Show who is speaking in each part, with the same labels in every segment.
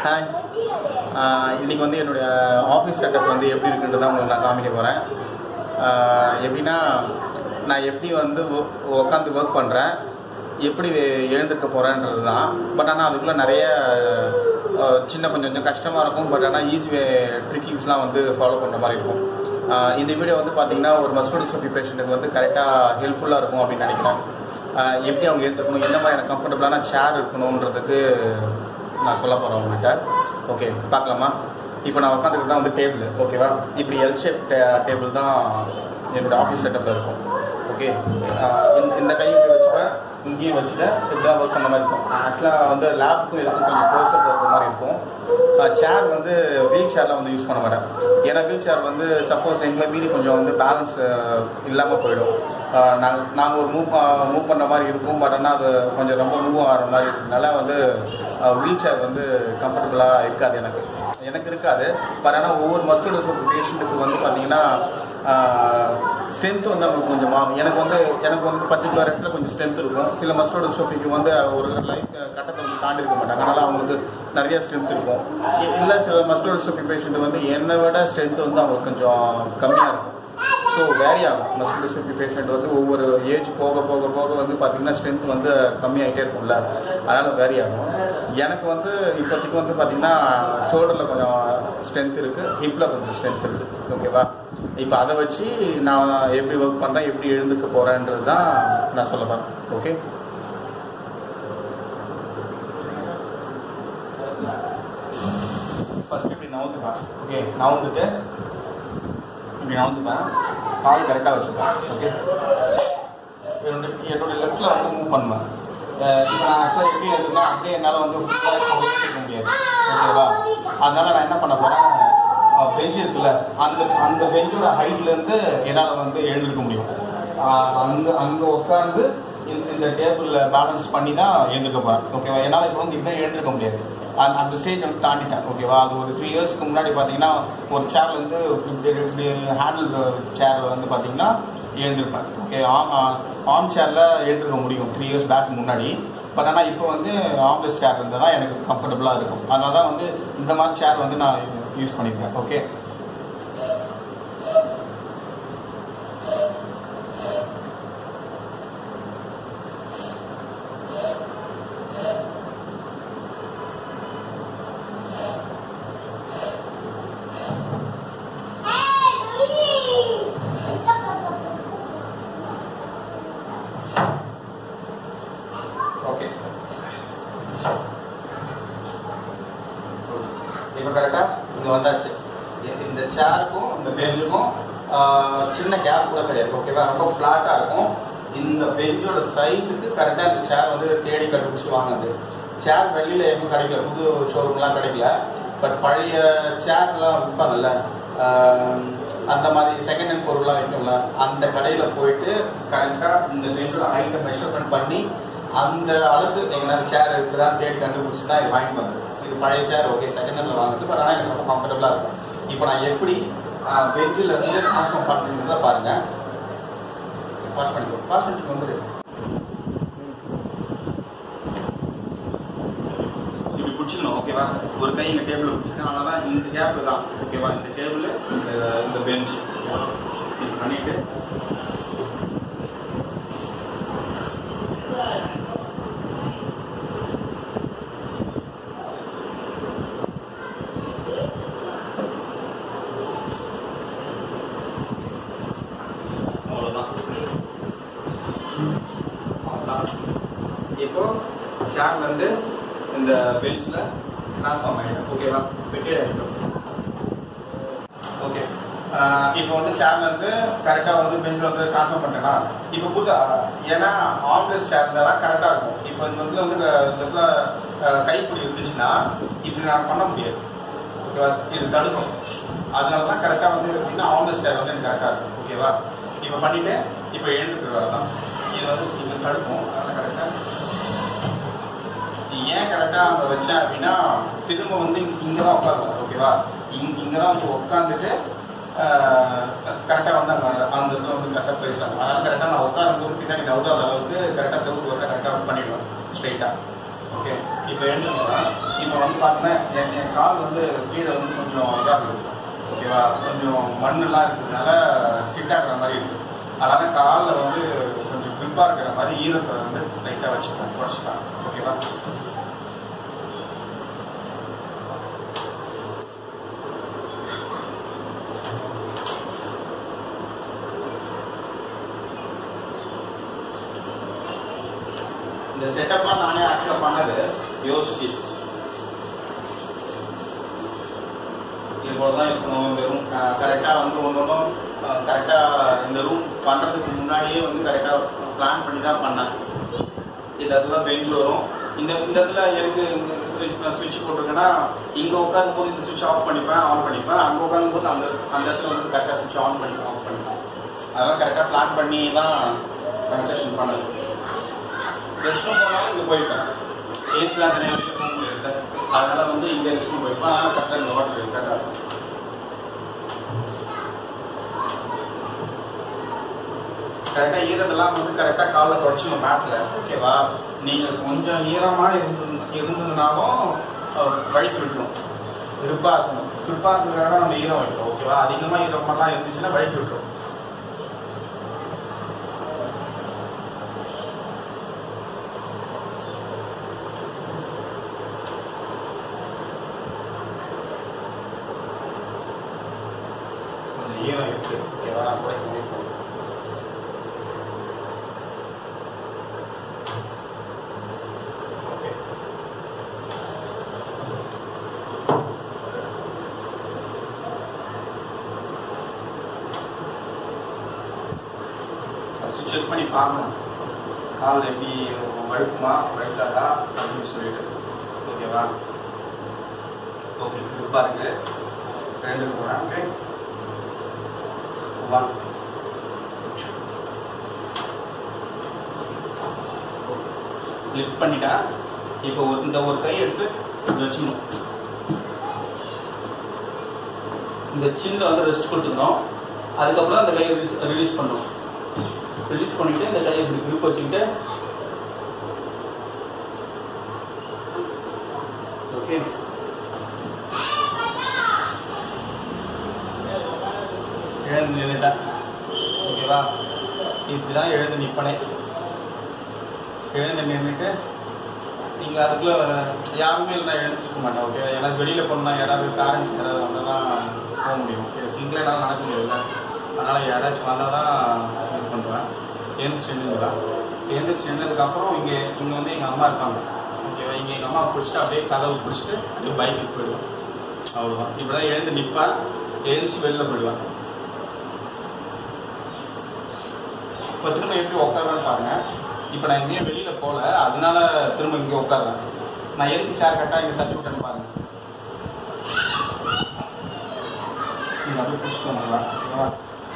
Speaker 1: Hi இன்றைக்கி வந்து என்னுடைய ஆஃபீஸ் செட்டப் வந்து எப்படி இருக்குன்றதை உங்களுக்கு நான் காமிக்க போகிறேன் எப்படின்னா நான் எப்படி வந்து உட்காந்து ஒர்க் பண்ணுறேன் எப்படி எழுந்திருக்க போகிறேன்றது தான் பட் ஆனால் அதுக்குள்ளே நிறைய அஹ், சின்ன கொஞ்சம் கொஞ்சம் கஷ்டமாக இருக்கும் பட் ஆனால் ஈஸி வே ட்ரிக்கிங்ஸ்லாம் வந்து ஃபாலோ பண்ணுற மாதிரி இருக்கும் அஹ், இந்த வீடியோ வந்து பார்த்தீங்கன்னா ஒரு மஸ்குலோஸ்கோபி பேஷண்ட்டுக்கு வந்து கரெக்டாக ஹெல்ப்ஃபுல்லாக இருக்கும் அப்படின்னு நினைக்கிறேன் அஹ், எப்படி அவங்க எழுந்திருக்கணும் எந்த மாதிரியான கம்ஃபர்டபுளான சேர் இருக்கணுன்றதுக்கு நான் சொல்ல போகிறேன் உங்கள்கிட்ட ஓகே பார்க்கலாமா இப்போ நான் உட்காந்துக்கிட்டு தான் வந்து டேபிள் ஓகேவா இப்படி எல் ஷேப் டேபிள் தான் என்னோட ஆஃபீஸ் செட்டப்பில் இருக்கும் ஓகே இந்த இந்த கை இப்படி வச்சுப்பேன் இங்கேயும் வச்சுட்டு இப்படிதான் ஒர்க் பண்ண மாதிரி இருக்கும் ஆக்சுவலாக வந்து லேப்க்கும் இதுக்கும் கொஞ்சம் க்ளோஸர் இருக்கிற மாதிரி இருக்கும் சேர் வந்து வீல் சேரில் வந்து யூஸ் பண்ண மாட்டேன் ஏன்னா வீல் சேர் வந்து சப்போஸ் எங்களை மீறி கொஞ்சம் வந்து பேலன்ஸ் இல்லாமல் போயிடும் நாங்கள் நாங்கள் ஒரு மூவ் மூவ் பண்ணுற மாதிரி இருக்கும் பட் ஆனால் அது கொஞ்சம் ரொம்ப மூவ் ஆகிற மாதிரி இருக்கிறதுனால வந்து வீல் சேர் வந்து கம்ஃபர்டபுளாக இருக்காது எனக்கு எனக்கு இருக்காது பட் ஆனால் ஒவ்வொரு மஸ்குலர் டிஸ்ட்ரோஃபி பேஷண்ட்டுக்கு வந்து பார்த்தீங்கன்னா ஸ்ட்ரென்த் வந்து அவங்களுக்கு கொஞ்சம் மாறும் எனக்கு வந்து எனக்கு வந்து பர்டிகுலர் இடத்துல கொஞ்சம் ஸ்ட்ரென்த் இருக்கும் சில மஸ்குலர் டிஸ்ட்ரோஃபிக்கு வந்து ஒரு லைஃப் கட்டத்தை வந்து தாண்டி இருக்க மாட்டாங்க அதனால் அவங்களுக்கு நிறைய ஸ்ட்ரென்த் இருக்கும் இ- இல்லை சில மஸ்குலர் டிஸ்ட்ரோஃபி பேஷண்ட் வந்து என்னை விட ஸ்ட்ரென்த் வந்து அவங்களுக்கு கொஞ்சம் கம்மியாக இருக்கும் ஸோ வேரி ஆகும் மஸ்குலர் டிஸ்ட்ரோஃபி பேஷண்ட் வந்து ஒவ்வொரு ஏஜ் போக போக போக வந்து பார்த்தீங்கன்னா ஸ்ட்ரென்த் வந்து கம்மியாகிட்டே இருக்கும்ல அதனால் வேரி ஆகும் எனக்கு வந்து இப்போதைக்கு வந்து பார்த்தீங்கன்னா ஷோல்டரில் கொஞ்சம் ஸ்ட்ரென்த் இருக்குது ஹிப்பில் கொஞ்சம் ஸ்ட்ரென்த் இருக்குது ஓகேவா இப்போ அதை வச்சு நான் எப்படி ஒர்க் பண்ணுறேன் எப்படி எழுந்துக்க போகிறேன்றது தான் நான் சொல்ல போகிறேன் ஓகே ஃபர்ஸ்ட் இப்படி நவுந்துப்பேன் ஓகே நவுந்துட்டு இப்படி நவுந்துப்பேன் கால் கரெக்டாக வச்சுப்பேன் ஓகே என்னோட என்னோட லெஃப்டில் வந்து மூவ் பண்ணுவேன் அஹ் இப்போ நான் ஆக்சுவலாக எப்படி இருக்குன்னா அப்படியே என்னால் வந்து ஃபுல்லாக இருக்க முடியாது ஓகேவா அதனால நான் என்ன பண்ண போகிறேன் பெஞ்ச் இருக்குல்ல அந்த அந்த பெஞ்சோட ஹைட்லேருந்து என்னால் வந்து எழுந்திருக்க முடியும் அஹ் அங்க அங்கே உட்காந்து இந்த இந்த டேபிளில் பேலன்ஸ் பண்ணி தான் எழுந்திருக்க போகிறேன் ஓகேவா என்னால் இப்போ வந்து இப்படியே எழுந்திருக்க முடியாது அந்த அந்த ஸ்டேஜ் வந்து தாண்டிட்டேன் ஓகேவா அது ஒரு த்ரீ இயர்ஸ்க்கு முன்னாடி பார்த்தீங்கன்னா ஒரு சேர் வந்து இப்படி இப்படி ஹேண்டில் சேர் வந்து பார்த்தீங்கன்னா எழுந்திருப்பேன் ஓகே ஆர்ம் சேரில் எழுந்திருக்க முடியும் த்ரீ இயர்ஸ் பேக் முன்னாடி பட் ஆனால் இப்போ வந்து ஆம்லெஸ் சேர் இருந்தால் தான் எனக்கு கம்ஃபர்டபுளாக இருக்கும் அதனால தான் வந்து இந்த மாதிரி சேர் வந்து நான் யூஸ் பண்ணிப்பேன் ஓகே ஓகே இப்போ கரெக்டாக இங்கே வந்தாச்சு இ- இந்த சேருக்கும் இந்த பெஞ்சுக்கும் சின்ன கேப் கூட கிடையாது ஓகேவா ரொம்ப ஃப்ளாட்டாக இருக்கும் இந்த பெஞ்சோட சைஸுக்கு கரெக்டாக இந்த சேர் வந்து தேடி கண்டுபிடிச்சி வாங்குது சேர் வெளியில் எதுவும் கிடைக்கல புது ஷோரூம்லாம் கிடைக்கல பட் பழைய சேர்லாம் விற்பாங்கல்ல ஆஹ், அந்த மாதிரி செகண்ட் ஹேண்ட் பொருள்லாம் விற்கும்ல அந்த கடையில் போயிட்டு கரெக்டாக இந்த பெஞ்சோட ஹைட்டை மெஷர்மெண்ட் பண்ணி அந்த அளவுக்கு எங்களால் சேர் இருக்குதான்னு தேடி கண்டுபிடிச்சி தான் இது வாங்கிட்டு வந்தது இது பழைய சேர் ஓகே செகண்ட் ஹேண்டில் வாங்குது பட் ஆனால் எனக்கு ரொம்ப கம்ஃபர்டபுளாக இருக்கும் இப்போ நான் எப்படி பெஞ்சில் இருந்து ட்ரான்ஸ்ஃபார்ம் பண்ணுறதுல பாருங்க பாஸ் பண்ணிக்கோ பாஸ் பண்ணிட்டு வந்துடு இப்படி பிடிச்சிக்கணும் ஓகேவா ஒரு கை இந்த டேபிள் பிடிச்சிக்கணும் அதனால தான் இந்த கேப்பில் தான் ஓகேவா இந்த டேபிள் இந்த இந்த பெஞ்ச் இது பண்ணிட்டு அவ்வளோதான் அவ்வளோதான் இப்போ சேர்ல இருந்து இந்த பெஞ்ச்ல ட்ரான்ஸ்ஃபார்ம் ஆகிடும் ஓகேவா வெட்டி ஆகிடும் ஓகே இப்போ வந்து சேர்ல இருந்து கரெக்டாக வந்து பெஞ்சில் வந்து ட்ரான்ஸ்ஃபார் பண்ணிட்டேன்னா இப்போ புது ஏன்னா ஆஃபீஸ் சேர் இருந்தால் கரெக்டாக இருக்கும் இப்போ இந்த இடத்துல வந்து க- இந்த இடத்துல அஹ், கைப்பிடி இருந்துச்சுன்னா இப்படி நான் பண்ண முடியாது ஓகேவா இது தடுக்கும் அதனால தான் கரெக்டாக வந்து பார்த்தீங்கன்னா ஆஃபீஸ் சேர் வந்து எனக்கு கரெக்டாக இருக்கும் ஓகேவா இப்போ பண்ணிட்டு இப்போ எழுந்துக்கிறது தான் இது வந்து இங்கே தடுக்கும் அதனால கரெக்டாக ஏன் கரெக்டாக அங்கே வச்சேன் அப்படின்னா திரும்ப வந்து இங்கே தான் உட்காருவோம் ஓகேவா இங் இங்கே தான் வந்து உட்காந்துட்டு கரெக்டாக வந்து அங்கே அந்த இடத்துல வந்து கரெக்டாக பிளேஸ் ஆகும் அதனால் கரெக்டாக நான் உட்காரும் போது பின்னாடி நவுறாத அளவுக்கு கரெக்டாக செவத்து ஒர்க்கை கரெக்டாக பண்ணிடுவேன் ஸ்ட்ரைட்டாக ஓகே இப்போ எழுந்துக்கலாம் இப்போ வந்து பார்த்தீங்கன்னா என் என் கால் வந்து கீழே வந்து கொஞ்சம் இதாக இருக்குது ஓகேவா கொஞ்சம் மண்ணெல்லாம் இருக்கிறதுனால ஸ்கிட் ஆகிற மாதிரி இருக்குது அதனால காலில் வந்து கொஞ்சம் grip-ஆ இருக்கிற மாதிரி ஈரத்தை வந்து லைட்டாக வச்சுப்பேன் குறைச்சிப்பேன் ஓகேவா இந்த செட்டப்லாம் நானே ஆக்சுவலாக பண்ணது யோசிச்சு இது போல தான் இருக்கணும் இந்த ரூம் கரெக்டாக வந்து ஒன்று ஒன்றும் கரெக்டாக இந்த ரூம் பண்ணுறதுக்கு முன்னாடியே வந்து கரெக்டாக பிளான் பண்ணி தான் பண்ணேன் இந்த இடத்துல பெஞ்ச் வரும் இந்த இந்த இடத்துல எதுக்கு சுவிட்ச் போட்டிருக்கேன்னா இங்கே உட்காரும் போது இந்த சுவிட்ச் ஆஃப் பண்ணிப்பேன் ஆன் பண்ணிப்பேன் அங்கே உட்காரும் போது அந்த அந்த இடத்துல வந்து கரெக்டாக சுவிட்ச் ஆன் பண்ணி ஆஃப் பண்ணிப்பேன் அதெல்லாம் கரெக்டாக பிளான் பண்ணி தான் கன்ஸ்ட்ரக்ஷன் பண்ணது ரெஸ்ட் ரூம் போனாலும் இங்கே போயிட்டேன் ஏஜ்லாம் தனியாக வெளியில் போக முடியாது அதனால வந்து இங்கே ரெஸ்ட் ரூம் போயிருப்பேன் அதனால கரெக்டாக இந்த வாட்டர் கரெக்டாக இருக்கும் கரெக்டாக ஈரத்தெல்லாம் வந்து கரெக்டாக காலைல தொடச்சிடும் மேட்டில் ஓகேவா நீங்கள் கொஞ்சம் ஈரமாக இருந்து இருந்ததுனாலும் அஹ், வழுக்கி விட்டுரும் இருப்பாக இருக்கணும் இருப்பாக இருக்கிறதுக்காக நம்ம ஈரம் வைக்கிறோம் ஓகேவா அதிகமாக ஈரமெல்லாம் இருந்துச்சுன்னா வழுக்கி விட்டுரும் கொஞ்சம் ஈரம் இருக்கு ஓகேவா நான் கூட இங்கே போகிறேன் ஓகே ஃபஸ்ட்டு செக் பண்ணி பார்க்கணும் கால் எப்படி வழுக்குமா வழுக்காதா அப்படின்னு சொல்லிட்டு ஓகேவா ஓகே குரூப்பாக இருக்கு ரெண்டு போகிறேன் ஓகே ஒன் லிஃப்ட் பண்ணிட்டா இப்போ ஒரு இந்த ஒரு கை எடுத்து இப்படி வச்சுக்கணும் இந்த சின்ன வந்து ரெஸ்ட் கொடுத்துக்கணும் அதுக்கப்புறம் அந்த கையை ரிலீஸ் ரிலீஸ் பண்ணணும் ரிலீஸ் பண்ணிட்டு இந்த கையை இப்படி grip வச்சுக்கிட்டு ஓகே எழுந்து நின்றுட்டேன் ஓகேவா இப்படி தான் எழுந்து நிற்பனே எழுந்து நின்றுட்டு நீங்கள் அதுக்குள்ள யாருமே இல்லை எழுந்துச்சுக்க மாட்டேன் ஓகே ஏன்னா வெளியில் போனால் யாராவது பேரண்ட்ஸ் யாராவது வந்தால் தான் போக முடியும் ஓகே சிங்கிளாக என்னால் நடக்க முடியல அதனால் யாராச்சும் வந்தால் தான் இது பண்ணுவேன் எழுந்துச்சு நின்றுதான் எழுந்துச்சு நின்றதுக்கப்புறம் இங்கே இங்கே வந்து எங்கள் அம்மா இருக்காங்க ஓகேவா இங்கே எங்கள் அம்மா பிடிச்சிட்டு அப்படியே கதவு பிடிச்சிட்டு அப்படியே பைக்குக்கு போயிடுவேன் அவ்வளோதான் இப்படி தான் எழுந்து நிற்பேன் எழுந்துச்சு வெளில போயிடுவேன் இப்போ திரும்ப எப்படி உட்காருவேன்னு பாருங்க இப்போ நான் எங்கேயும் வெளியில போகல அதனால திரும்ப இங்கே உட்காருறேன் நான் எதுக்கு சேர் கட்டா இங்கே தட்டி விட்டேன்னு பாருங்க நீங்க அப்படியே பிடிச்சிட்டு வந்துடலாம் ஓகேவா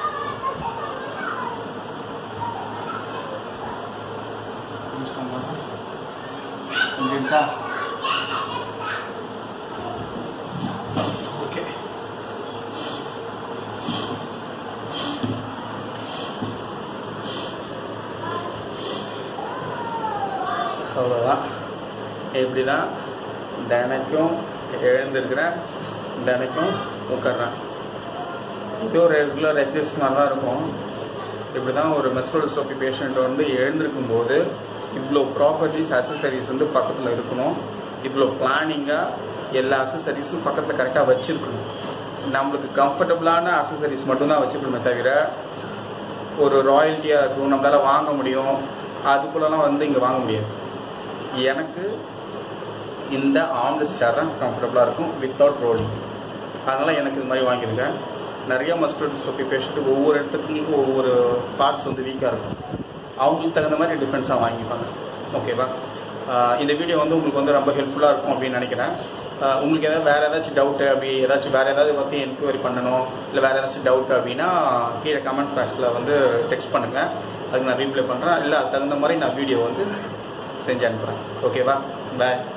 Speaker 1: பிடிச்சிட்டு வந்துடலாம். இங்க இருக்கா ஓகே அவ்வளோதான் இப்படி தான் தினைக்கும் எழுந்திருக்கிறேன் தினைக்கும் உட்கார்றேன் இது ஒரு ரெகுலர் எக்ஸசைஸ் மாதிரி தான் இருக்கும் இப்படி தான் ஒரு மெஸ்ட்ரோல் ஸ்டோப்பி பேஷண்ட் வந்து எழுந்திருக்கும் போது இவ்வளோ ப்ராப்பர்ட்டிஸ் அசசரிஸ் வந்து பக்கத்தில் இருக்கணும் இவ்வளோ பிளானிங்காக எல்லா அசசரிஸும் பக்கத்தில் கரெக்டாக வச்சுருக்கணும் நம்மளுக்கு கம்ஃபர்டபுளான அசசரிஸ் மட்டும்தான் வச்சுக்கணுமே தவிர ஒரு ராயல்ட்டியாக இருக்கும் நம்மளால் வாங்க முடியும் அதுக்குள்ளலாம் வந்து இங்கே வாங்க முடியாது எனக்கு இந்த ஆம்லெஸ் சேர் தான் கம்ஃபர்டபுளாக இருக்கும் வித்தவுட் ரோலிங் அதனால் எனக்கு இது மாதிரி வாங்கியிருக்கேன் நிறைய மஸ்குலர் சொப்பி பேஷண்ட்டு ஒவ்வொரு இடத்துக்கும் ஒவ்வொரு பார்ட்ஸ் வந்து வீக்காக இருக்கும் அவங்களுக்கு தகுந்த மாதிரி டிஃப்ரென்ஸாக வாங்கிப்பாங்க ஓகேவா ஆஹ் இந்த வீடியோ வந்து உங்களுக்கு வந்து ரொம்ப ஹெல்ப்ஃபுல்லாக இருக்கும் அப்படின்னு நினைக்கிறேன் ஆஹ் உங்களுக்கு ஏதாவது வேறு ஏதாச்சும் டவுட்டு அப்படி ஏதாச்சும் வேறு ஏதாவது பற்றி என்கொயரி பண்ணணும் இல்லை வேறு ஏதாச்சும் டவுட் அப்படின்னா கீழே கமெண்ட் பாக்ஸில் வந்து டெக்ஸ்ட் பண்ணுங்கள் அதுக்கு நான் ரீப்ளை பண்ணுறேன் இல்லை அது தகுந்த மாதிரி நான் வீடியோ வந்து செஞ்சு அனுப்புகிறேன் ஓகேவா பாய்